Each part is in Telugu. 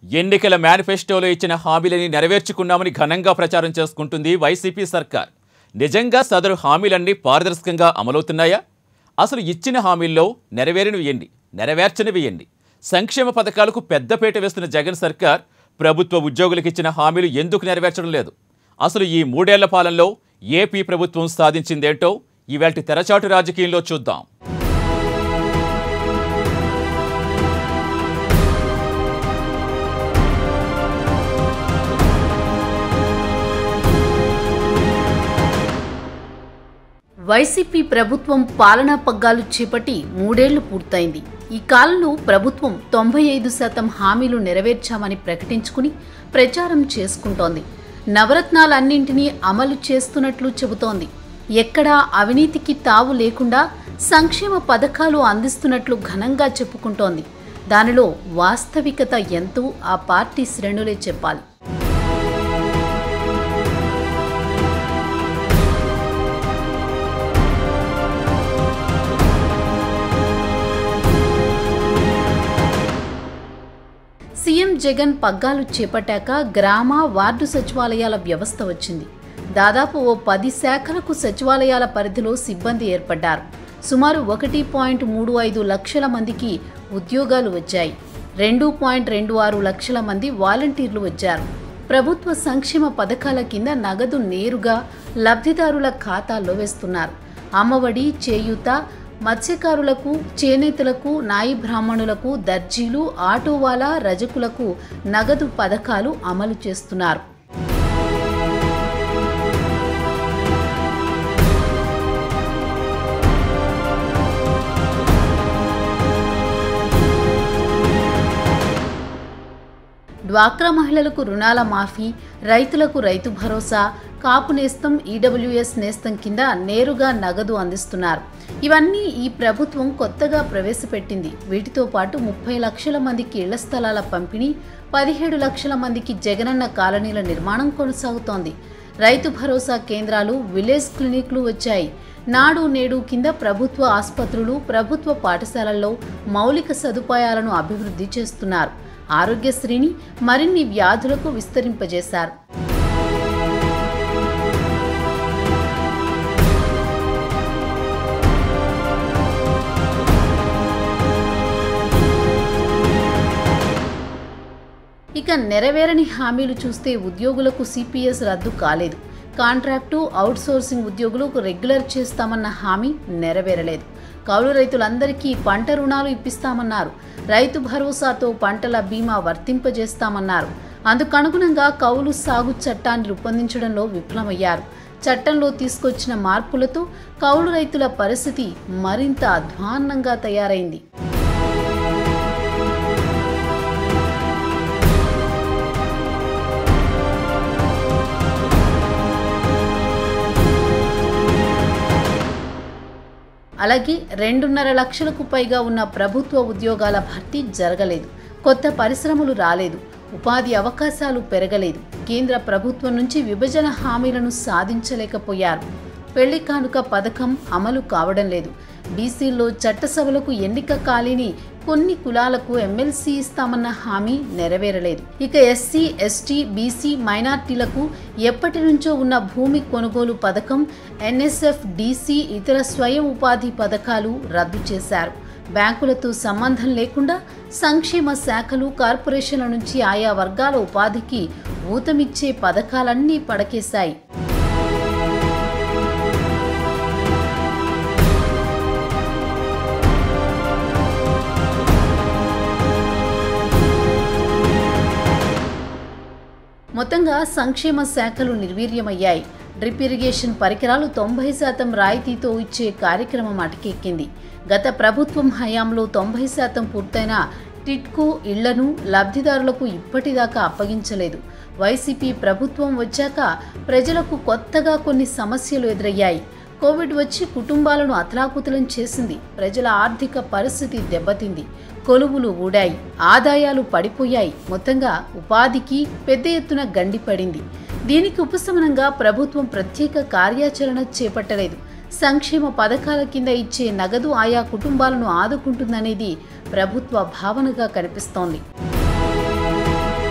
ఎన్నికల మేనిఫెస్టోలో ఇచ్చిన హామీలని నెరవేర్చుకున్నామని ఘనంగా ప్రచారం చేసుకుంటుంది వైసీపీ సర్కార్ నిజంగా సదరు హామీలన్నీ పారదర్శకంగా అమలవుతున్నాయా అసలు ఇచ్చిన హామీల్లో నెరవేరినవి ఎన్ని నెరవేర్చనివి ఎన్ని సంక్షేమ పథకాలకు పెద్దపీట వేస్తున్న జగన్ సర్కార్ ప్రభుత్వ ఉద్యోగులకు ఇచ్చిన హామీలు ఎందుకు నెరవేర్చడం లేదు అసలు ఈ మూడేళ్ల పాలనలో ఏపీ ప్రభుత్వం సాధించిందేంటో ఇవాల్టి తెరచాటు రాజకీయంలో చూద్దాం వైసీపీ ప్రభుత్వం పాలనా పగ్గాలు చేపట్టి మూడేళ్లు పూర్తయింది ఈ కాలంలో ప్రభుత్వం తొంభై ఐదు శాతం హామీలు నెరవేర్చామని ప్రకటించుకుని ప్రచారం చేసుకుంటోంది నవరత్నాలన్నింటినీ అమలు చేస్తున్నట్లు చెబుతోంది ఎక్కడా అవినీతికి తావు లేకుండా సంక్షేమ పథకాలు అందిస్తున్నట్లు ఘనంగా చెప్పుకుంటోంది దానిలో వాస్తవికత ఎంతో ఆ పార్టీ శ్రేణులే చెప్పాలి సీఎం జగన్ పగ్గాలు చేపట్టాక గ్రామ వార్డు సచివాలయాల వ్యవస్థ వచ్చింది దాదాపు ఓ పది శాఖలకు సచివాలయాల పరిధిలో సిబ్బంది ఏర్పడ్డారు సుమారు ఒకటి పాయింట్ మూడు ఐదు లక్షల మందికి ఉద్యోగాలు వచ్చాయి రెండు పాయింట్ రెండు ఆరు లక్షల మంది వాలంటీర్లు వచ్చారు ప్రభుత్వ సంక్షేమ పథకాల కింద నగదు నేరుగా లబ్ధిదారుల ఖాతాల్లో వేస్తున్నారు అమ్మఒడి చేయూత మత్స్యకారులకు చేనేతలకు నాయి బ్రాహ్మణులకు దర్జీలు ఆటోవాలా రజకులకు నగదు పథకాలు అమలు చేస్తున్నారు డ్వాక్రా మహిళలకు రుణాల మాఫీ రైతులకు రైతు భరోసా కాపు నేస్తం ఈడబ్ల్యూఎస్ నేస్తం కింద నేరుగా నగదు అందిస్తున్నారు ఇవన్నీ ఈ ప్రభుత్వం కొత్తగా ప్రవేశపెట్టింది వీటితో పాటు ముప్పై లక్షల మందికి ఇళ్ల స్థలాల పంపిణీ పదిహేడు లక్షల మందికి జగనన్న కాలనీల నిర్మాణం కొనసాగుతోంది రైతు భరోసా కేంద్రాలు విలేజ్ క్లినిక్లు వచ్చాయి నాడు నేడు కింద ప్రభుత్వ ఆసుపత్రులు ప్రభుత్వ పాఠశాలల్లో మౌలిక సదుపాయాలను అభివృద్ధి చేస్తున్నారు ఆరోగ్యశ్రీని మరిన్ని వ్యాధులకు విస్తరింపజేశారు ఇక నెరవేరని హామీలు చూస్తే ఉద్యోగులకు సిపిఎస్ రద్దు కాలేదు కాంట్రాక్టు అవుట్సోర్సింగ్ ఉద్యోగులకు రెగ్యులర్ చేస్తామన్న హామీ నెరవేరలేదు కౌలు రైతులందరికీ పంట రుణాలు ఇప్పిస్తామన్నారు రైతు భరోసాతో పంటల బీమా వర్తింపజేస్తామన్నారు అందుకనుగుణంగా కౌలు సాగు చట్టాన్ని రూపొందించడంలో విఫలమయ్యారు చట్టంలో తీసుకొచ్చిన మార్పులతో కౌలు రైతుల పరిస్థితి మరింత అధ్వాన్నంగా తయారైంది అలాగే రెండున్నర లక్షలకు పైగా ఉన్న ప్రభుత్వ ఉద్యోగాల భర్తీ జరగలేదు కొత్త పరిశ్రమలు రాలేదు ఉపాధి అవకాశాలు పెరగలేదు కేంద్ర ప్రభుత్వం నుంచి విభజన హామీలను సాధించలేకపోయారు పెళ్లి కానుక పథకం అమలు కావడం లేదు బీసీల్లో చట్టసభలకు ఎన్నిక ఖాళీని కొన్ని కులాలకు ఎమ్మెల్సీ ఇస్తామన్న హామీ నెరవేరలేదు ఇక ఎస్సీ ఎస్టీ బీసీ మైనార్టీలకు ఎప్పటి నుంచో ఉన్న భూమి కొనుగోలు పథకం ఎన్ఎస్ఎఫ్ డీసీ ఇతర స్వయం ఉపాధి పథకాలు రద్దు చేశారు బ్యాంకులతో సంబంధం లేకుండా సంక్షేమ శాఖలు కార్పొరేషన్ల నుంచి ఆయా వర్గాల ఉపాధికి ఊతమిచ్చే పథకాలన్నీ పడకేశాయి మొత్తంగా సంక్షేమ శాఖలు నిర్వీర్యమయ్యాయి డ్రిప్ ఇరిగేషన్ పరికరాలు తొంభై శాతం రాయితీతో ఇచ్చే కార్యక్రమం అటకెక్కింది గత ప్రభుత్వం హయాంలో తొంభై శాతం పూర్తయిన టిట్కో ఇళ్లను లబ్ధిదారులకు ఇప్పటిదాకా అప్పగించలేదు వైసీపీ ప్రభుత్వం వచ్చాక ప్రజలకు కొత్తగా కొన్ని సమస్యలు ఎదురయ్యాయి కోవిడ్ వచ్చి కుటుంబాలను అతలాకుతలం చేసింది ప్రజల ఆర్థిక పరిస్థితి దెబ్బతింది కొలువులు ఊడాయి ఆదాయాలు పడిపోయాయి మొత్తంగా ఉపాధికి పెద్ద ఎత్తున గండి పడింది దీనికి ఉపశమనంగా ప్రభుత్వం ప్రత్యేక కార్యాచరణ చేపట్టలేదు సంక్షేమ పథకాల కింద ఇచ్చే నగదు ఆయా కుటుంబాలను ఆదుకుంటుందనేది ప్రభుత్వ భావనగా కనిపిస్తోంది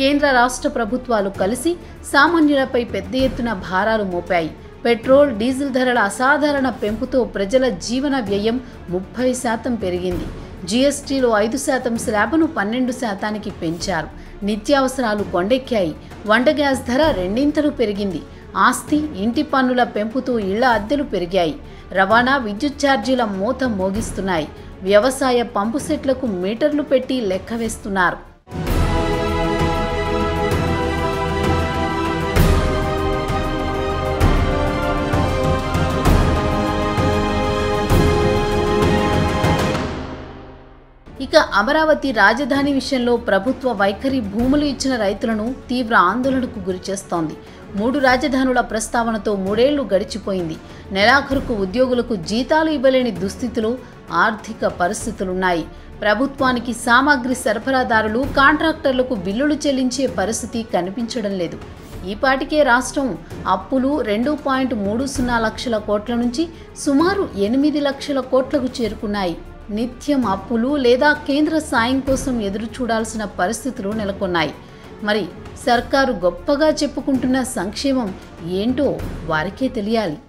కేంద్ర రాష్ట్ర ప్రభుత్వాలు కలిసి సామాన్యులపై పెద్ద ఎత్తున భారాలు మోపాయి పెట్రోల్ డీజిల్ ధరల అసాధారణ పెంపుతో ప్రజల జీవన వ్యయం ముప్పై శాతం పెరిగింది జీఎస్టీలో ఐదు శాతం స్లాబ్ను పన్నెండు శాతానికి పెంచారు నిత్యావసరాలు కొండెక్కాయి వంట గ్యాస్ ధర రెండింతలు పెరిగింది ఆస్తి ఇంటి పన్నుల పెంపుతో ఇళ్ల అద్దెలు పెరిగాయి రవాణా విద్యుత్ ఛార్జీల మూత మోగిస్తున్నాయి వ్యవసాయ పంపు సెట్లకు మీటర్లు పెట్టి లెక్క వేస్తున్నారు ఇక అమరావతి రాజధాని విషయంలో ప్రభుత్వ వైఖరి భూములు ఇచ్చిన రైతులను తీవ్ర ఆందోళనకు గురిచేస్తోంది మూడు రాజధానుల ప్రస్తావనతో మూడేళ్లు గడిచిపోయింది నెలాఖరుకు ఉద్యోగులకు జీతాలు ఇవ్వలేని దుస్థితిలో ఆర్థిక పరిస్థితులున్నాయి ప్రభుత్వానికి సామాగ్రి సరఫరాదారులు కాంట్రాక్టర్లకు బిల్లులు చెల్లించే పరిస్థితి కనిపించడం లేదు ఈపాటికే రాష్ట్రం అప్పులు రెండు పాయింట్ మూడు సున్నా లక్షల కోట్ల నుంచి సుమారు ఎనిమిది లక్షల కోట్లకు చేరుకున్నాయి నిత్యం అప్పులు లేదా కేంద్ర సాయం కోసం ఎదురు చూడాల్సిన పరిస్థితులు నెలకొన్నాయి మరి సర్కారు గొప్పగా చెప్పుకుంటున్న సంక్షేమం ఏంటో వారికే తెలియాలి